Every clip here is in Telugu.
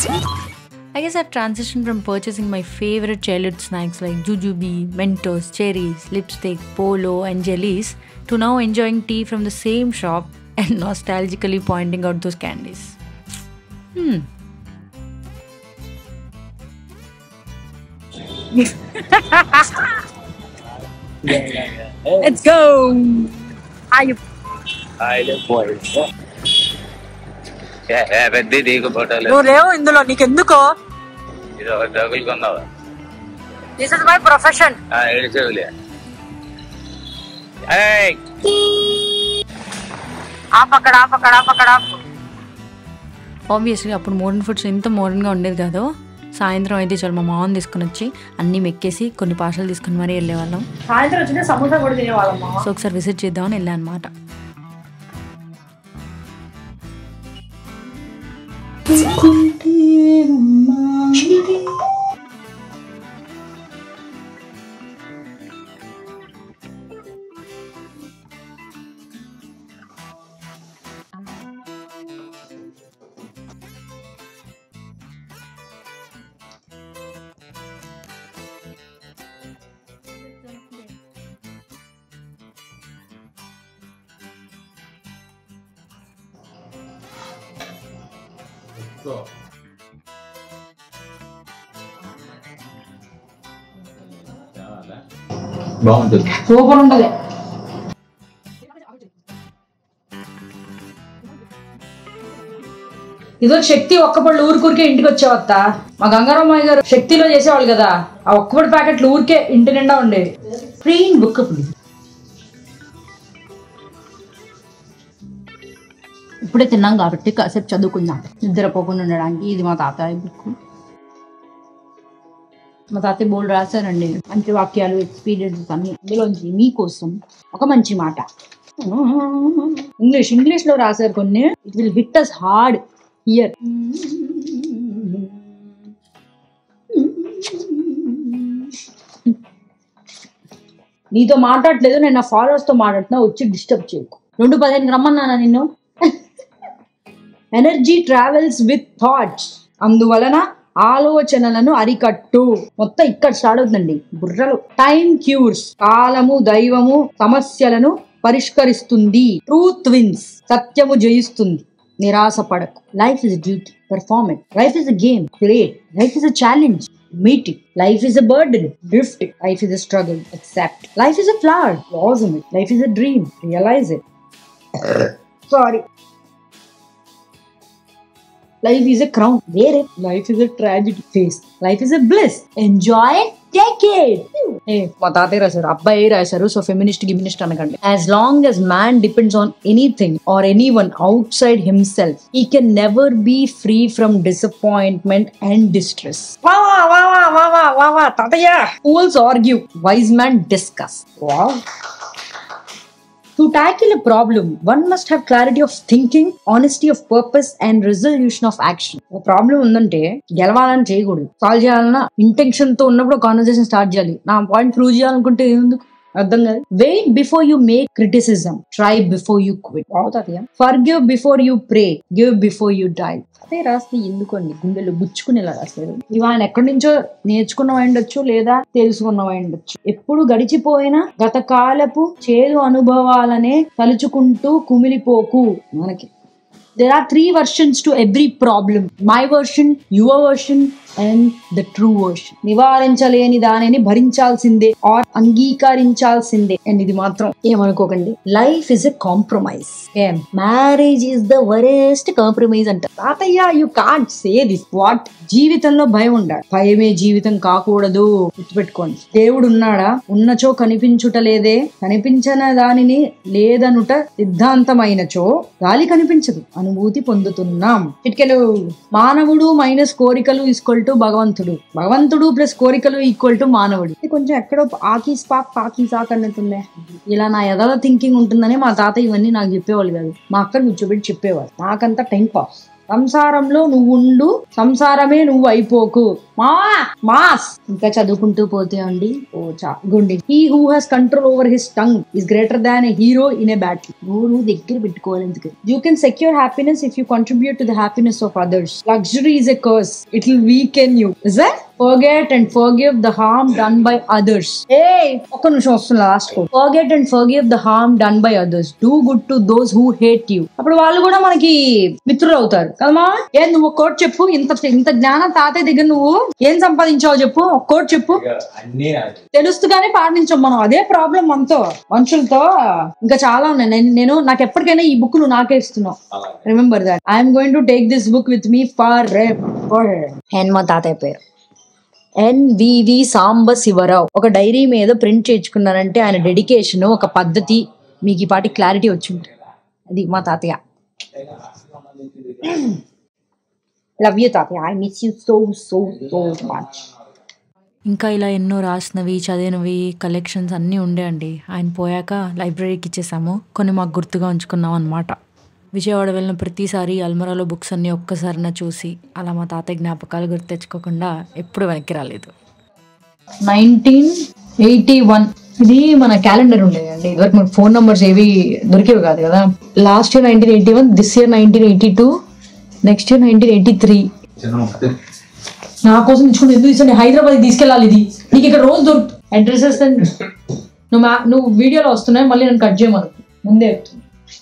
I guess I've transitioned from purchasing my favorite childhood snacks like jujube, Mentos, cherries, lipstick, polo, and jellies to now enjoying tea from the same shop and nostalgically pointing out those candies. Hmm. Let's go! Ayup. పెద్ద దిగు ఫోటోలు నువ్వు లేవు ఇందులో నీకెందుకో ఇది ఒక తగులుకున్నావా దిస్ ఇస్ మై ప్రొఫెషన్ ఏడిసేవులే ఆపక్కడ ఆపక్కడ ఆపక్కడ ఆపు ఆబ్వియస్లీ అప్పుడు మోడర్న్ ఫుడ్స్ ఇంత మోడర్న్గా ఉండేది కాదు సాయంత్రం అయితే చాలు మా మామని తీసుకుని వచ్చి అన్నీ మెక్కేసి కొన్ని పార్సల్ తీసుకుని మరీ వెళ్ళేవాళ్ళం సాయంత్రం వచ్చిన సమోసా కూడా తినేవాళ్ళమ్మా సో ఒకసారి విజిట్ చేద్దామని వెళ్ళాను అనమాట బాగుంటుంది సూపర్ ఉంటది ఇదో శక్తి ఒక్కపళ్ళు ఊరికూరికే ఇంటికి వచ్చేవత్త మా గంగారామయ్య గారు శక్తిలో చేసేవాళ్ళు కదా ఆ ఒక్కపడి ప్యాకెట్లు ఊరికే ఇంటి నిండా ఉండేవి స్క్రీన్ బుక్ ప్లీజ్ ఇప్పుడే తిన్నాం కాబట్టి కాసేపు చదువుకుందాం నిద్రపోకుండా ఉండడానికి ఇది మా తాతయ్య బుక్ మా తాతయ్య బోల్డ్ రాశారండి మంచి వాక్యాలు ఎక్స్పీరియన్సెస్ అన్ని అందులోంచి మీకోసం ఒక మంచి మాట ఇంగ్లీష్ ఇంగ్లీష్ లో రాశారు కొన్ని it will hit us hard year నీతో మాట్లాడలేదు నేను నా ఫాలోవర్స్ తో మాట్లాడుతున్నా వచ్చి డిస్టర్బ్ చేయకు రెండు పదిహేను రమ్మన్నానా నిన్ను ఎనర్జీ ట్రావెల్స్ విత్ థాట్స్ అందువలన ఆలోచనలను అరికట్టు మొత్తం ఇక్కడ స్టార్ట్ అవుతుందండి బుర్రలు టైం క్యూర్స్ కాలము దైవము సమస్యలను పరిష్కరిస్తుంది ట్రూత్ విన్స్ సత్యము జయిస్తుంది నిరాశ పడకు life is duty performance life is a game create life is a challenge meet it. Life is a burden. Drift it. Life is a struggle. Accept. Life is a flower. Blossom it. Life is a dream. Realize it. Sorry. Life is a crown. Wear it. Life is a tragedy. Face. Life is a bliss. Enjoy it. Take it. ఏ మా తాతయ్య రాశారు అబ్బాయి రాశారు సో ఫెమినిస్ట్ గిమినిస్ట్ అనకండి as long as man depends on anything or anyone outside himself he can never be free from disappointment and distress Fools argue, wise men discuss. Wow. To tackle a problem, one must have clarity of thinking, honesty of purpose, and resolution of action. ఒక ప్రాబ్లం ఉందంటే గెలవాలని చేయకూడదు సాల్వ్ చేయాలన్నా ఇంటెన్షన్ తో ఉన్నప్పుడు కాన్వర్సేషన్ స్టార్ట్ చేయాలి నా పాయింట్ ప్రూవ్ చేయాలనుకుంటే ఎందుకు అర్థం కాదు wait before you make criticism try before you quit అవుతుంది forgive before you pray give before you die అదే రాస్తే ఎందుకండి గుండెలు గుచ్చుకునేలా రాశారు ఇవి ఆయన ఎక్కడి నుంచో నేర్చుకున్న ఉండొచ్చు లేదా తెలుసుకున్న ఉండొచ్చు ఎప్పుడు గడిచిపోయిన గత కాలపు చేదు అనుభవాలనే తలుచుకుంటూ కుమిలిపోకు మనకి there are three versions to every problem my version your version and the true version నివారించలేని దానిని భరించాల్సిందే ఆర్ అంగీకరించాల్సిందే అండ్ ఇది మాత్రం ఏమనుకోకండి లైఫ్ ఇస్ ఎ కాంప్రమైజ్ ఏం marriage is the worst compromise అంట తాతయ్య you can't say this what జీవితంలో భయం ఉండాలి భయమే జీవితం కాకూడదు గుర్తుపెట్టుకోండి దేవుడు ఉన్నాడా ఉన్నచో కనిపించుటలేదే కనిపించిన దానిని లేదనుట సిద్ధాంతమైనచో గాలి కనిపించదు అనుభూతి పొందుతున్నాం ఇటుకెలు మానవుడు మైనస్ కోరికలు ఈక్వల్ టు భగవంతుడు భగవంతుడు ప్లస్ కోరికలు ఈక్వల్ టు మానవుడు ఇది కొంచెం ఎక్కడో ఆకీ స్పాక్ పాకీ సాక్ అన్నట్టుందే ఇలా నా ఎదల థింకింగ్ ఉంటుందని మా తాత ఇవన్నీ నాకు చెప్పేవాళ్ళు కాదు మా అక్కడ కూర్చోబెట్టి చెప్పేవారు నాకంతా టైం పాస్ సంసారంలో నువ్వు ఉండు సంసారమే నువ్వు అయిపోకు మా మాస్ ఇంకా చదువుకుంటూ పోతే అండి ఓ చా గుండి he who has control over his tongue is greater than a hero in a battle నువ్వు నువ్వు దగ్గర పెట్టుకోవాలి ఎందుకు you can secure happiness if you contribute to the happiness of others luxury is a curse it will weaken you is that forget and forgive the harm done by others ఏ ఒక్క నిమిషం వస్తుంది last code forget and forgive the harm done by others do good to those who hate you అప్పుడు వాళ్ళు కూడా మనకి మిత్రులు అవుతారు కదమ్మా ఏ నువ్వు ఒక కోట్ చెప్పు ఇంత ఇంత జ్ఞానం తాతయ్య దగ్గర నువ్వు ఏం సంపాదించావు చెప్పు ఒక కోట్ చెప్పు అన్నీ నాది తెలుస్తుగానే పాటించాం మనం అదే ప్రాబ్లం మనతో మనుషులతో ఇంకా చాలా ఉన్నాయి నేను నేను నాకు ఎప్పటికైనా ఈ బుక్ నువ్వు నాకే ఇస్తున్నావు అలాగే remember that I'm going to take this book with me for and మా తాతయ్య పేరు ఎన్వివి సాంబ శివరావు ఒక డైరీ మీద ప్రింట్ చేయించుకున్నారంటే ఆయన డెడికేషన్ ఒక పద్ధతి మీకు ఈ పాటి క్లారిటీ వచ్చి ఉంటుంది అది మా తాతయ్య లవ్ యూ తాతయ్య I miss you so so so much ఇంకా ఇలా ఎన్నో రాసినవి చదివినవి కలెక్షన్స్ అన్నీ ఉండే అండి ఆయన పోయాక లైబ్రరీకి ఇచ్చేసాము కొన్ని మాకు గుర్తుగా ఉంచుకున్నాం అనమాట విజయవాడ వెళ్ళిన ప్రతిసారి అల్మరాలో బుక్స్ అన్నీ ఒక్కసారిన చూసి అలా మా తాతయ్య జ్ఞాపకాలు గుర్తు తెచ్చుకోకుండా ఎప్పుడు వెనక్కి రాలేదు నైన్టీన్ ఎయిటీ వన్ ఇది మన క్యాలెండర్ ఉండేదండి ఇదివరకు మనకు ఫోన్ నంబర్స్ ఏవి దొరికేవి కాదు కదా last year nineteen eighty one this year nineteen eighty two next year nineteen eighty three నా కోసం తెచ్చుకుంటే ఎందుకు తీసుకుని హైదరాబాద్ తీసుకెళ్ళాలి ఇది నీకు ఇక్కడ రోజు దొరుకు అడ్రసెస్ నువ్వు మా నువ్వు వీడియోలో వస్తున్నాయి మళ్ళీ నేను కట్ చేయమను ముందే చెప్తున్నా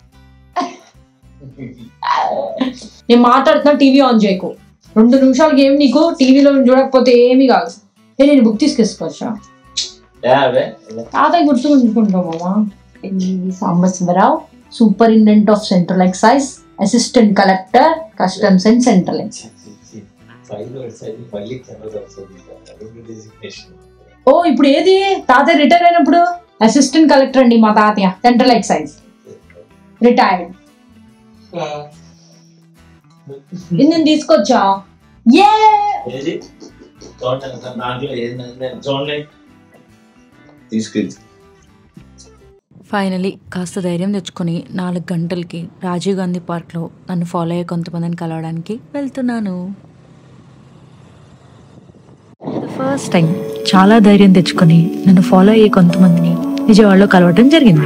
నేను మాట్లాడుతున్నా టీవీ ఆన్ చేయకు రెండు నిమిషాలకి ఏం నీకు టీవీలో చూడకపోతే ఏమీ కాదు ఏ నేను బుక్ తీసుకెసుకోవచ్చా తాతయ్య గుర్తుంచుకుంటామమ్మా Sambasivarao superintendent of central excise assistant collector customs and central excise మళ్ళీ కెమెరా వస్తుంది డెసిగ్నేషన్ ఓ ఇప్పుడు ఏది తాతయ్య రిటైర్ అయినప్పుడు అసిస్టెంట్ కలెక్టర్ అండి మా తాతయ్య సెంట్రల్ ఎక్సైజ్ రిటైర్డ్ ఇది నేను తీసుకొచ్చా ఏ ఏది చూడండి సార్ దాంట్లో ఏది నేను చూడండి తీసుకెళ్ళి ఫైనలీ కాస్త ధైర్యం తెచ్చుకొని నాలుగు గంటలకి రాజీవ్ గాంధీ పార్క్లో నన్ను ఫాలో అయ్యే కొంతమందిని కలవడానికి వెళ్తున్నాను ఫస్ట్ టైం చాలా ధైర్యం తెచ్చుకొని నన్ను ఫాలో అయ్యే కొంతమందిని విజయవాడలో కలవటం జరిగింది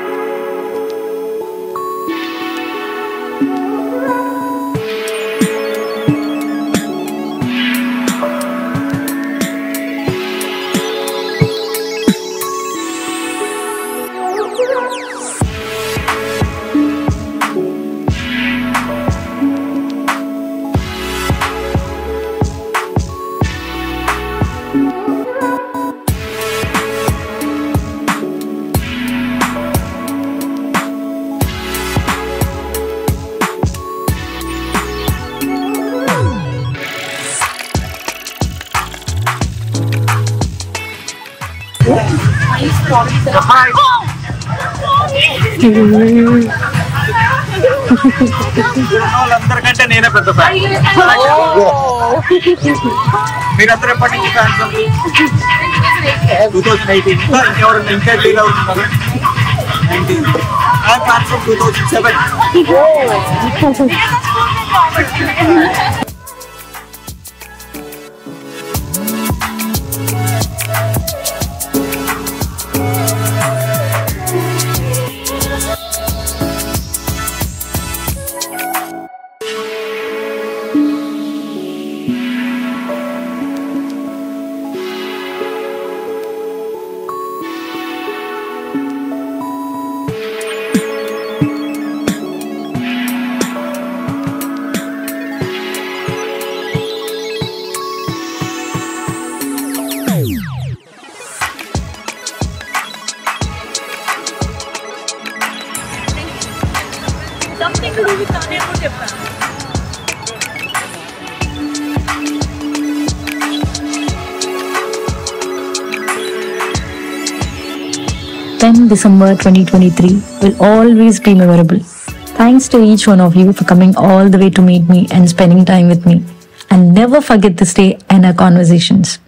వాళ్ళందరికంటే నేనే పెద్ద ఫ్యాన్ మీరందరూ ఎప్పటి నుంచి ఫ్యాన్స్ టూ థౌసండ్ ఎయిటీన్ ఇంకెవరు ఇంకా డీల్ అవుతున్నారు nineteen fans two thousand seven Ten December 2023 will always be memorable. Thanks to each one of you for coming all the way to meet me and spending time with me. And never forget this day and our conversations.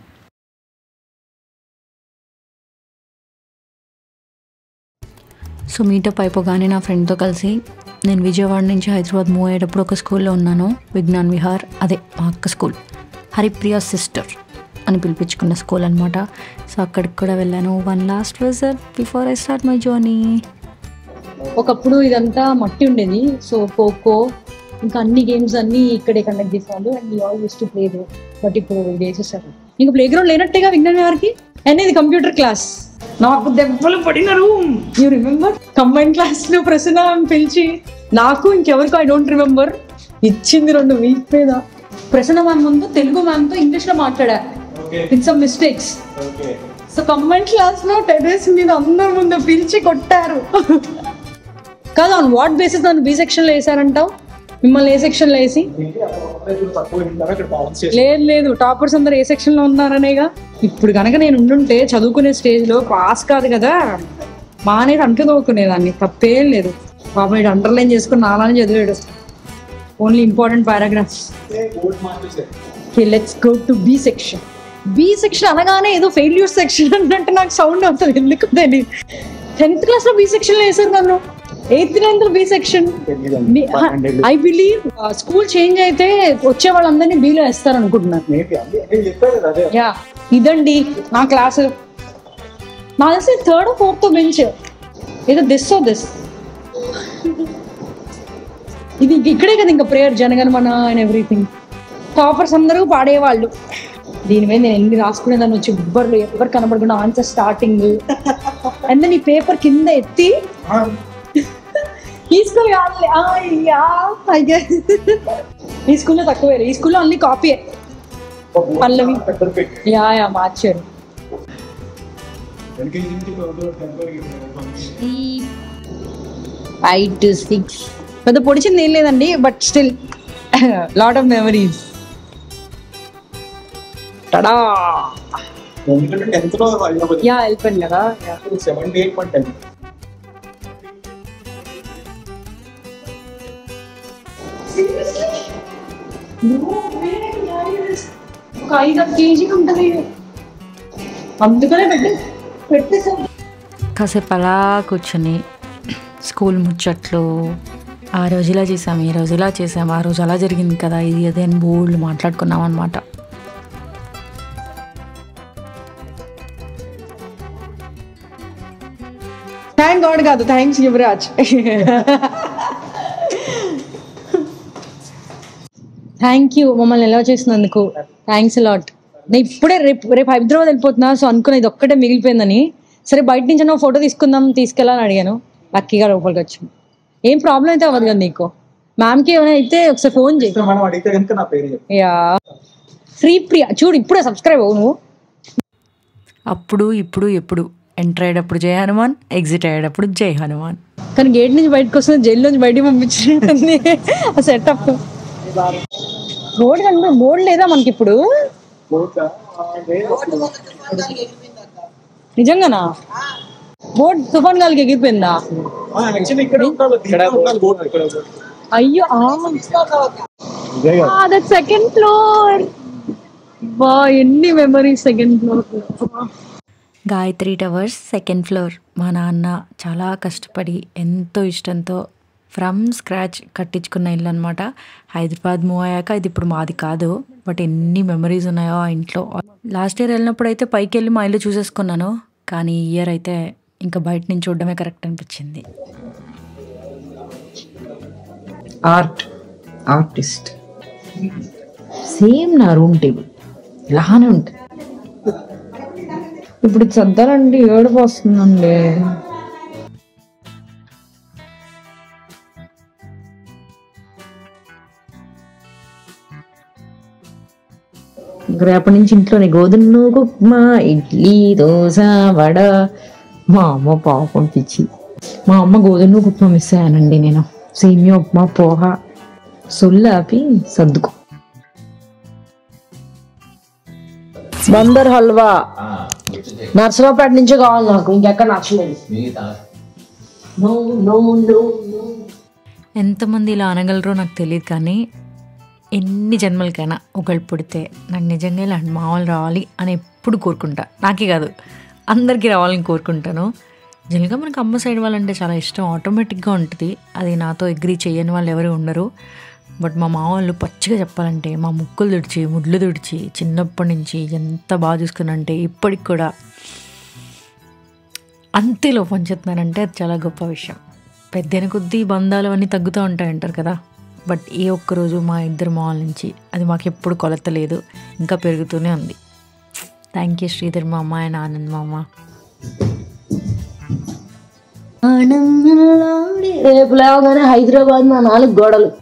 So meetup అయిపోగానే నా ఫ్రెండ్తో కలిసి నేను విజయవాడ నుంచి హైదరాబాద్ మూవ్ అయ్యేటప్పుడు ఒక స్కూల్లో ఉన్నాను విజ్ఞాన్ విహార్ అదే మా అక్క స్కూల్ హరిప్రియ సిస్టర్ అని పిలిపించుకున్న స్కూల్ అనమాట సో అక్కడికి కూడా వెళ్ళాను one last visit before I start my journey ఒకప్పుడు ఇదంతా మట్టి ఉండేది సో ఖోఖో ఇంకా అన్ని గేమ్స్ అన్ని ఇక్కడే కండక్ట్ చేసేవాళ్ళు and all use to play they but ఇప్పుడు ఇది వేసేసారు ఇంకా ప్లే గ్రౌండ్ లేనట్టేగా విజ్ఞాన్ గారికి అండ్ ఇది కంప్యూటర్ క్లాస్ నాకు దెబ్బలు పడిన room you remember combine class లో ప్రసన్న అని పిలిచి నాకు ఇంకెవరికో ఐ డోంట్ రిమెంబర్ ఇచ్చింది రెండు వీక్ మీద ప్రసన్న మ్యామ్ ముందు తెలుగు మ్యామ్ తో ఇంగ్లీష్ లో మాట్లాడా with some mistakes so combine class లో టెరెస్ మీద అందరి ముందు పిలిచి కొట్టారు కాదు ఆన్ వాట్ బేసిస్ నన్ను బి సెక్షన్ లో వేసారంటావు మిమ్మల్ని ఏ సెక్షన్ లో వేసి లేదు లేదు టాపర్స్ అందరు ఏ సెక్షన్ లో ఉన్నారనేగా ఇప్పుడు కనుక నేను ఉండుంటే చదువుకునే స్టేజ్ లో పాస్ కాదు కదా మానేది అంటూ చదువుకునేదాన్ని తప్పేం లేదు పాపం ఇటు అండర్లైన్ చేసుకుని నాలానే చదివాడు only important paragraphs let's go to B section B section అనగానే ఏదో ఫెయిల్యూర్ సెక్షన్ అన్నట్టు నాకు సౌండ్ అవుతుంది ఎందుకు తెలియదు టెన్త్ క్లాస్ లో బి సెక్షన్ లో వేసారు నన్ను ఎయిత్ నైన్త్ లో B section I believe school change అయితే వచ్చే వాళ్ళందరినీ బీలో వేస్తారు అనుకుంటున్నాను యా ఇదండి నా క్లాస్ నా తెలిసి థర్డ్ ఫోర్త్ బెంచ్ ఏదో దిస్ ఓ దిస్ ఇది ఇక్కడే కదా ఇంకా prayer Jana Gana Mana and everything toppers అందరూ పాడేవాళ్ళు దీని మీద నేను ఎన్ని రాసుకునేదాన్ని వచ్చి ఎవ్వరు ఎవరు కనబడకుండా ఆన్సర్ స్టార్టింగ్ అండ్ దెన్ ఈ పేపర్ కింద ఎత్తి ఈ స్కూల్ కాదులే ఆ, యా, I guess. ఈ స్కూల్లో తక్కువే ఈ స్కూల్లో అన్ని కాపీ పల్లవి యా యా మార్చారు ఎయిట్ సిక్స్ పెద్ద పొడిచింది ఏం లేదండి but still lot of memories tada ఎందుకంటే టెన్త్ లో యా వెళ్ళిపోయింది కదా సెవెంటీ ఎయిట్ పాయింట్ టెన్ ఒక ఐదు కేజీ ఉంటుంది అందుకనే పెట్టే పెట్టేసాం కాసేపు అలా కూర్చొని స్కూల్ ముచ్చట్లు ఆ రోజు ఇలా చేసాం ఈ రోజు ఇలా చేసాం ఆ రోజు అలా జరిగింది కదా ఇది అదే అని బోల్డ్ మాట్లాడుకున్నాం అనమాట థ్యాంక్ గాడ్ కాదు థ్యాంక్స్ యువరాజ్ థ్యాంక్ యూ మమ్మల్ని ఎలా చేసినందుకు థ్యాంక్స్ లాట్ నేను ఇప్పుడే రేపు రేపు హైదరాబాద్ వెళ్ళిపోతున్నా సో అనుకున్నా ఇది ఒక్కటే మిగిలిపోయిందని సరే బయట నుంచి ఒక ఫోటో తీసుకుందాం తీసుకెళ్ళాలని అడిగాను లక్కీగా లోపలికి వచ్చాను ఏం ప్రాబ్లం అయితే అవ్వదు కదా నీకు మ్యామ్కి ఏమైనా అయితే ఒకసారి ఫోన్ చేయి మనం అడిగితే కనుక నా పేరు చెప్పు యా శ్రీ ప్రియ చూడు ఇప్పుడే సబ్స్క్రైబ్ అవ్వు నువ్వు అప్పుడు ఇప్పుడు ఎప్పుడు ఎంటర్ అయ్యేటప్పుడు జై హనుమాన్ ఎగ్జిట్ అయ్యేటప్పుడు జై హనుమాన్ కానీ గేట్ నుంచి బయటకు వస్తుంది జైలు నుంచి బయటికి పంపించింది ఆ సెటప్ బోర్డు కనుక బోర్డు లేదా మనకి ఇప్పుడు నిజంగానా బోర్డు తుఫాన్ గాలికి ఎగిరిపోయిందా యాక్చువల్లీ ఇక్కడ ఉండాలి ఇక్కడ ఉండాలి బోర్డు ఇక్కడ ఉండాలి. అయ్యో దట్ సెకండ్ ఫ్లోర్ బా ఎన్ని memories second floor Gayatri towers second floor మా నాన్న చాలా కష్టపడి ఎంతో ఇష్టంతో ఫ్రమ్ స్క్రాచ్ కట్టించుకున్న ఇల్లు అనమాట హైదరాబాద్ మూవ్ అయ్యాక ఇది ఇప్పుడు మాది కాదు బట్ ఎన్ని మెమరీస్ ఉన్నాయో ఆ ఇంట్లో లాస్ట్ ఇయర్ వెళ్ళినప్పుడు అయితే పైకి వెళ్ళి మా ఇల్లు చూసేసుకున్నాను కానీ ఈ ఇయర్ అయితే ఇంకా బయట నుంచి చూడడమే కరెక్ట్ అనిపించింది ఆర్ట్ ఆర్టిస్ట్ సేమ్ నా రూమ్ టేబుల్ ఇలానే ఉంటుంది ఇప్పుడు ఇది సర్దాలంటే ఏడుపు వస్తుందండి ఇంక రేపటి నుంచి ఇంట్లోనే గోధుమ నూగు ఉప్మా ఇడ్లీ దోశ వడ మా అమ్మ పాపం పిచ్చి మా అమ్మ గోధుమ నూగు ఉప్మా మిస్ అయ్యానండి నేను సేమియా ఉప్మా పోహ సొల్లాపి సర్దుకో బందర్ హల్వా నర్సరావుపేట నుంచే కావాలి నాకు ఇంకెక్కడ నచ్చలేదు No, no, no, no. ఎంతమంది ఇలా అనగలరో నాకు తెలియదు కానీ ఎన్ని జన్మలకైనా ఒకళ్ళు పుడితే నాకు నిజంగా ఇలాంటి మామూలు రావాలి అని ఎప్పుడు కోరుకుంటా నాకే కాదు అందరికీ రావాలని కోరుకుంటాను జనరల్గా మనకు అమ్మ సైడ్ వాళ్ళంటే చాలా ఇష్టం ఆటోమేటిక్గా ఉంటుంది అది నాతో అగ్రీ చేయని వాళ్ళు ఎవరు ఉండరు బట్ మా మామ వాళ్ళు పచ్చిగా చెప్పాలంటే మా ముక్కులు తుడిచి ముడ్లు తుడిచి చిన్నప్పటి నుంచి ఎంత బాగా చూసుకున్నంటే ఇప్పటికి కూడా అంతేలో పంచుతున్నానంటే అది చాలా గొప్ప విషయం పెద్దైన కొద్దీ బంధాలు అవన్నీ తగ్గుతూ ఉంటాయి అంటారు కదా బట్ ఏ ఒక్కరోజు మా ఇద్దరు మామల నుంచి అది మాకు ఎప్పుడు కొలత లేదు ఇంకా పెరుగుతూనే ఉంది థ్యాంక్ యూ శ్రీధర్ మామ అండ్ ఆనంద్ మామ ఆనందంలోనే రేపు లేవగానే హైదరాబాద్ నా నాలుగు గోడలు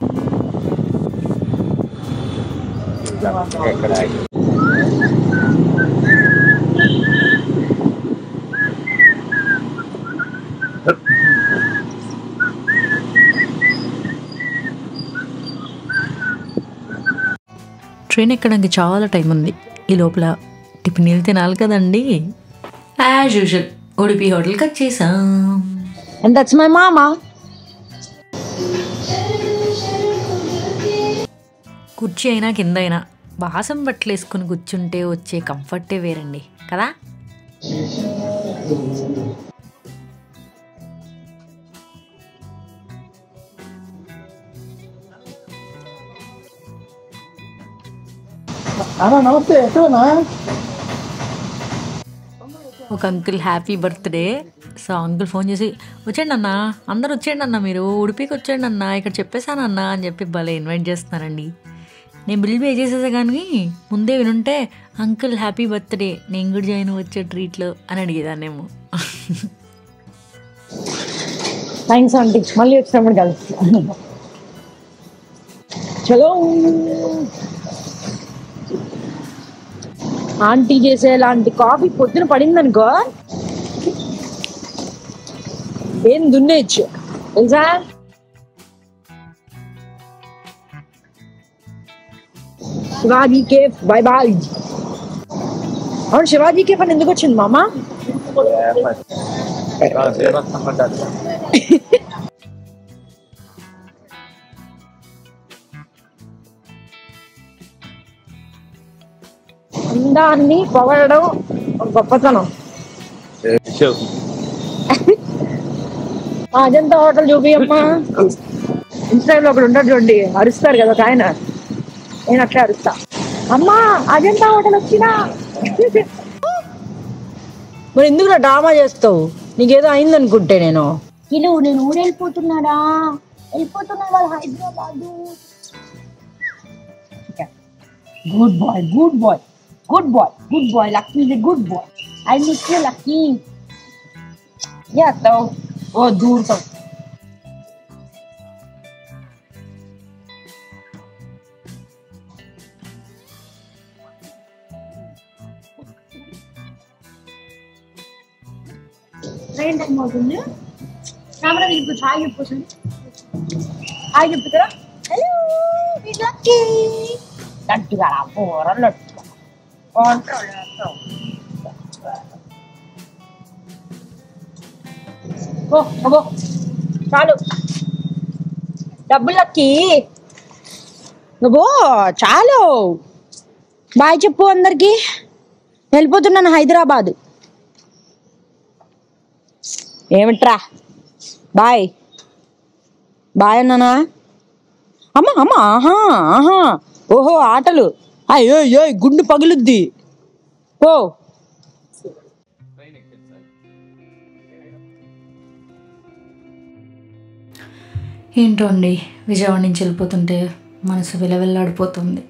ట్రైన్ ఎక్కడానికి చాలా టైం ఉంది ఈ లోపల టిఫిన్ తినాలి కదండి యాజ్ యూజువల్ ఉడిపి హోటల్కి వచ్చేసాం అండ్ దట్స్ మై మామా కుర్చీ అయినా కింద అయినా బాసం బట్టలు వేసుకుని కూర్చుంటే వచ్చే కంఫర్టే వేరండి కదా అన్నా నమస్తే ఎక్కడనా ఒక uncle happy birthday so uncle phone చేసి వచ్చేయండి అన్న అందరు వచ్చేయండి అన్న మీరు ఉడిపికి వచ్చేయండి అన్న ఇక్కడ చెప్పేశానన్న అని చెప్పి భలే ఇన్వైట్ చేస్తున్నారండి నేను బిల్ పే చేసేసా కానీ ముందే వినుంటే అంకుల్ హ్యాపీ బర్త్డే నేను కూడా జాయిన్ వచ్చే ట్రీట్లో అని అడిగేదాన్నేమో థ్యాంక్స్ ఆంటీ మళ్ళీ వచ్చినప్పుడు కలుస్తా చలో ఆంటీ చేసే లాంటి కాఫీ పొద్దున పడిందనుకో ఏం దున్నేయచ్చు తెలుసా శివాజీ కేఫ్ బై బాయ్ అవును శివాజీ కేఫ్ అని ఎందుకు వచ్చింది మామ అందాన్ని పొగడడం ఒక గొప్పతనం మా అజంతా హోటల్ చూపియమ్మా ఇన్స్టాగ్రామ్ లో ఒకడు ఉంటాడు చూడండి అరుస్తారు కదా ఒక ఆయన నేను అట్లా అరుస్తా అమ్మా అజంతా హోటల్ వచ్చినా మరి ఎందుకు డ్రామా చేస్తావు నీకేదో అయిందనుకుంటే నేను ఇల్లు నేను ఊరు వెళ్ళిపోతున్నాడా వెళ్ళిపోతున్నాడు వాళ్ళు Hyderabad good bye good bye good bye good bye Lucky is good boy I miss you Lucky చేస్తావు ఓ దూరుతావు ట్రైన్ టైం అవుతుంది కెమెరా ఇప్పుడు హాయ్ చెప్పొచ్చు హాయ్ చెప్పుతారా హలో మిస్ లక్కీ లట్టుగా పోర లట్టుగా ఓ అగో చాలు డబ్బులకి నువ్వు చాలు బాయ్ చెప్పు అందరికి వెళ్ళిపోతున్నాను హైదరాబాద్ ఏమిట్రా బాయ్ బాయ్ అన్నానా అమ్మా అమ్మా ఆహా ఆహా ఓహో ఆటలు అయ్యో అయ్యో గుండు పగులుద్ది ఓ ఏంటో అండి విజయవాడ నుంచి వెళ్ళిపోతుంటే మనసు విలవిల్లాడిపోతుంది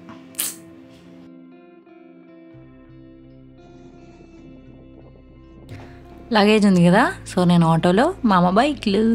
లగేజ్ ఉంది కదా సో నేను ఆటోలో మామ బైక్లు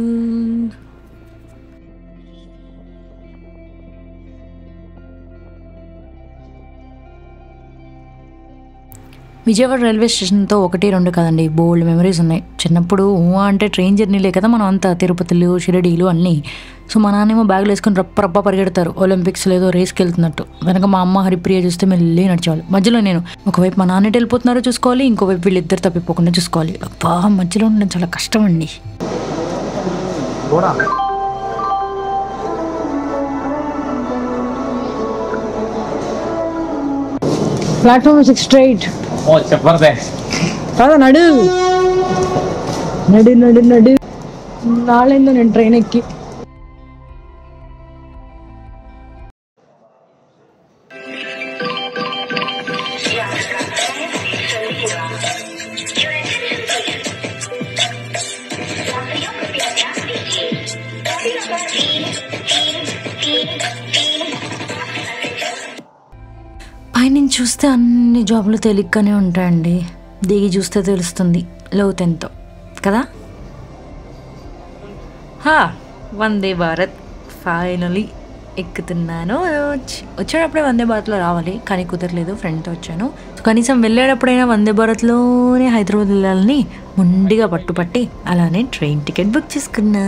విజయవాడ రైల్వే స్టేషన్తో ఒకటి రెండు కదండి బోల్డ్ మెమరీస్ ఉన్నాయి చిన్నప్పుడు ఊ అంటే ట్రైన్ జర్నీలే కదా మనం అంతా తిరుపతిలు షిరడీలు అన్నీ సో మా నాన్నేమో బ్యాగులు వేసుకొని రప్ప రప్ప పరిగెడతారు ఒలింపిక్స్ లేదో రేస్కి వెళ్తున్నట్టు వెనక మా అమ్మ హరిప్రియ చూస్తే మెల్లి నడిచేవాళ్ళు మధ్యలో నేను ఒకవైపు మా నాన్న ఎటు వెళ్ళిపోతున్నారో చూసుకోవాలి ఇంకోవైపు వీళ్ళిద్దరు తప్పిపోకుండా చూసుకోవాలి అబ్బా మధ్యలో ఉండడం చాలా కష్టం అండి ప్లాట్ఫామ్ సిక్స్ స్ట్రైట్ జబర్దస్త్ కాదా నడు నడు నడు నడు నాళ్ళైందో నేను ట్రైన్ ఎక్కి పైనుంచి చూస్తే అన్ని జాబులు తేలిగ్గానే ఉంటాయండి దిగి చూస్తే తెలుస్తుంది లోతెంతో కదా హా వందే భారత్ ఫైనలీ ఎక్కుతున్నాను వచ్చి- వచ్చేటప్పుడే వందే భారత్లో రావాలి కానీ కుదరలేదు ఫ్రెండ్తో వచ్చాను కనీసం వెళ్ళేటప్పుడైనా వందే భారత్లోనే హైదరాబాద్ వెళ్ళాలని ముండిగా పట్టుపట్టి అలానే ట్రైన్ టికెట్ బుక్ చేసుకున్నా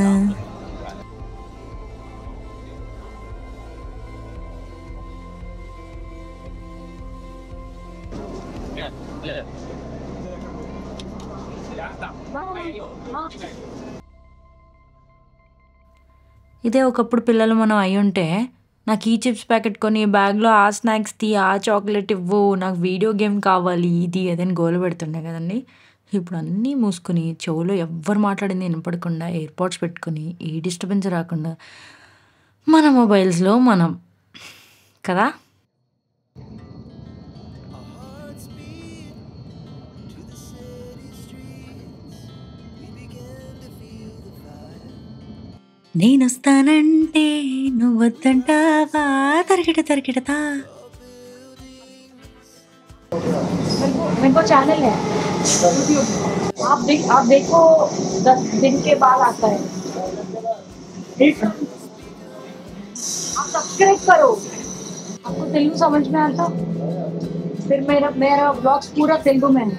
ఇదే ఒకప్పుడు పిల్లలు మనం అయి ఉంటే నాకు ఈ చిప్స్ ప్యాకెట్ కొని బ్యాగ్లో ఆ స్నాక్స్ తీ ఆ చాక్లెట్ ఇవ్వు నాకు వీడియో గేమ్ కావాలి ఇది అదని గోలు పెడుతుండే కదండి ఇప్పుడు అన్నీ మూసుకొని చెవులో ఎవ్వరు మాట్లాడింది వినపడకుండా ఎయిర్పాడ్స్ పెట్టుకొని ఏ డిస్టర్బెన్స్ రాకుండా మన మొబైల్స్లో మనం కదా నేనొస్తానంటే నువ్వొద్దంటావా తరిగిట తరిగిటతా मेरे को मेरे को चैनल है यूट्यूब आप देख आप देखो दस दिन के बाद आता है आप सब्सक्राइब करो आपको तेलुगु समझ में आता फिर मेरा मेरा ब्लॉग्स पूरा तेलुगु में है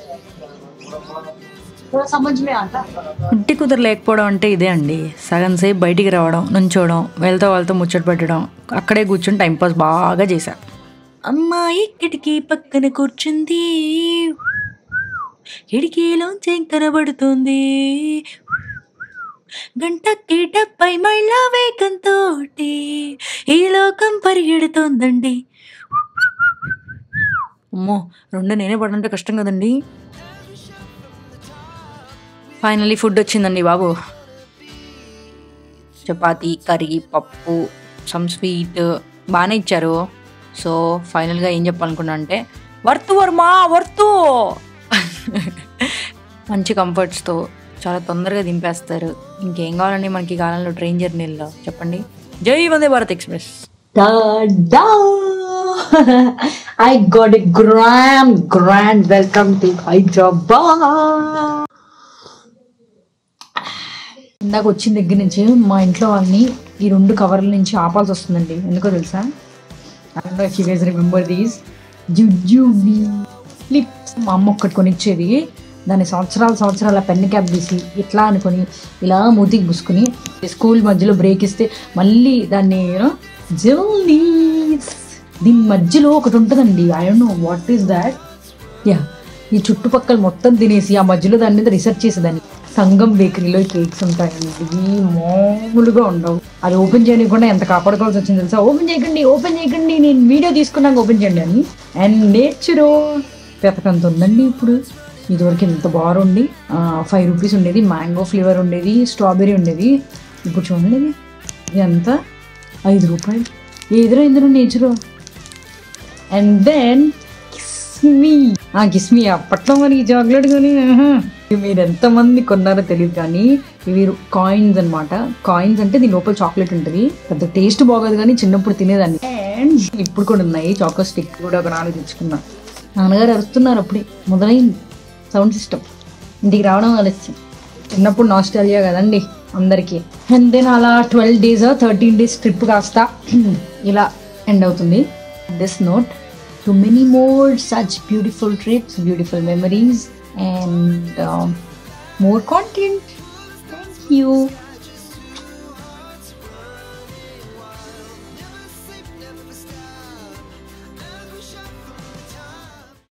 थोड़ा समझ में आता ఇంటి కుదురు లేకపోవడం అంటే ఇదే అండి సగం సేపు బయటికి రావడం నుంచోవడం వెళ్తా వాళ్ళతో ముచ్చట పెట్టడం అక్కడే కూర్చొని టైంపాస్ బాగా చేశా అమ్మాయి కిటికీ పక్కన కూర్చుంది కిటికీలోంచి కనబడుతుంది గంట కీటపై మళ్ళా వేగంతో ఈ లోకం పరిగెడుతోందండి అమ్మో రెండు నేనే పడంటే కష్టం కదండి ఫైనలీ ఫుడ్ వచ్చిందండి బాబు చపాతీ కర్రీ పప్పు సమ్ స్వీట్ బాగానే ఇచ్చారు సో ఫైనల్గా ఏం చెప్పాలనుకున్నా అంటే వర్తు వర్మా వర్తు మంచి కంఫర్ట్స్తో చాలా తొందరగా దింపేస్తారు ఇంకేం కావాలండి మనకి ఈ కాలంలో ట్రైన్ జర్నీలో చెప్పండి జై Vande Bharat express Ta-da! I got a grand, grand welcome to Hyderabad. ఇందాక వచ్చిన దగ్గర నుంచి మా ఇంట్లో వాళ్ళని ఈ రెండు కవర్ల నుంచి ఆపాల్సి వస్తుందండి ఎందుకో తెలుసా you guys remember these jujube lips మా అమ్మ ఒక్కటి కొనిచ్చేది దాన్ని సంవత్సరాల సంవత్సరాల పెన్ క్యాప్ తీసి ఇట్లా అనుకొని ఇలా మూతికి పూసుకుని స్కూల్ మధ్యలో బ్రేక్ ఇస్తే మళ్ళీ దాన్ని జల్లీస్ దీని మధ్యలో ఒకటి ఉంటుందండి I don't know what is that yeah ఈ చుట్టుపక్కల మొత్తం తినేసి ఆ మధ్యలో దాని మీద రీసెర్చ్ చేసేదాన్ని సంగం బేకరీలో కేక్స్ ఉంటాయండి ఇవి మామూలుగా ఉండవు అది ఓపెన్ చేయకుండా ఎంత కాపాడుకోవాల్సి వచ్చింది తెలుసా ఓపెన్ చేయకండి ఓపెన్ చేయకండి నేను వీడియో తీసుకున్నాక ఓపెన్ చేయండి అని అండ్ నేచరో పెతకంత ఉందండి ఇప్పుడు ఇదివరకు ఎంత బాగుండి ఫైవ్ రూపీస్ ఉండేది మ్యాంగో ఫ్లేవర్ ఉండేది స్ట్రాబెరీ ఉండేది ఇప్పుడు చూడండి ఇది. ఇది ఎంత ఐదు రూపాయలు ఏదిరో ఇందులో నేచరో అండ్ దెన్ కిస్మీ ఆ కిస్మీ అప్పట్లో మరి ఈ చాక్లెట్ కానీ ఆహా. ఇవి మీరు ఎంతమంది కొన్నారో తెలియదు కానీ ఇవి కాయిన్స్ అన్నమాట కాయిన్స్ అంటే దీని లోపల చాక్లెట్ ఉంటుంది పెద్ద టేస్ట్ బాగోదు కానీ చిన్నప్పుడు తినేదాన్ని అండ్ ఇప్పుడు కూడా ఉన్నాయి చాకో స్టిక్ కూడా ఒక నాలుగు తెచ్చుకున్నా నాన్నగారు అరుస్తున్నారు అప్పుడే మొదలైంది సౌండ్ సిస్టమ్ ఇంటికి రావడం ఆలస్యం చిన్నప్పుడు నాస్టాలియా కదండి అందరికీ అండ్ దెన్ అలా twelve days thirteen days trip కాస్త ఇలా ఎండ్ అవుతుంది this note to many more such beautiful trips beautiful memories and more content thank you